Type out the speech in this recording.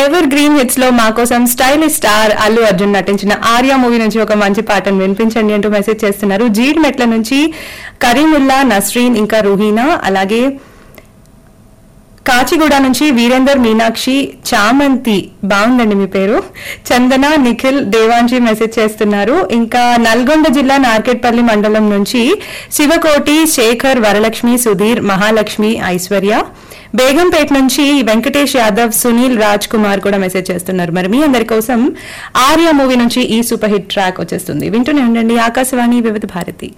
ever green hits లో మా కోసం స్టైలిష్ స్టార్ అల్లు అర్జున్ నటించిన ఆర్య మూవీ నుంచి ఒక మంచి పాటను వినిపించండి అంటూ మెసేజ్ చేస్తున్నారు జీడ్ మెట్ల నుంచి కరీముల్లా నస్రీన్ ఇంకా రుహీనా అలాగే కాచిగూడ నుంచి వీరేందర్ మీనాక్షి చామంతి బాగుందండి మీ పేరు చందన నిఖిల్ దేవాంజీ మెసేజ్ చేస్తున్నారు ఇంకా నల్గొండ జిల్లా నార్కెట్పల్లి మండలం నుంచి శివకోటి శేఖర్ వరలక్ష్మి సుధీర్ మహాలక్ష్మి ఐశ్వర్య బేగంపేట నుంచి వెంకటేష్ యాదవ్ సునీల్ రాజ్ కుమార్ కూడా మెసేజ్ చేస్తున్నారు మరి మీ అందరి కోసం ఆర్య మూవీ నుంచి ఈ సూపర్ హిట్ ట్రాక్ వచ్చేస్తుంది వింటూనే ఉండండి ఆకాశవాణి వివిధ భారతి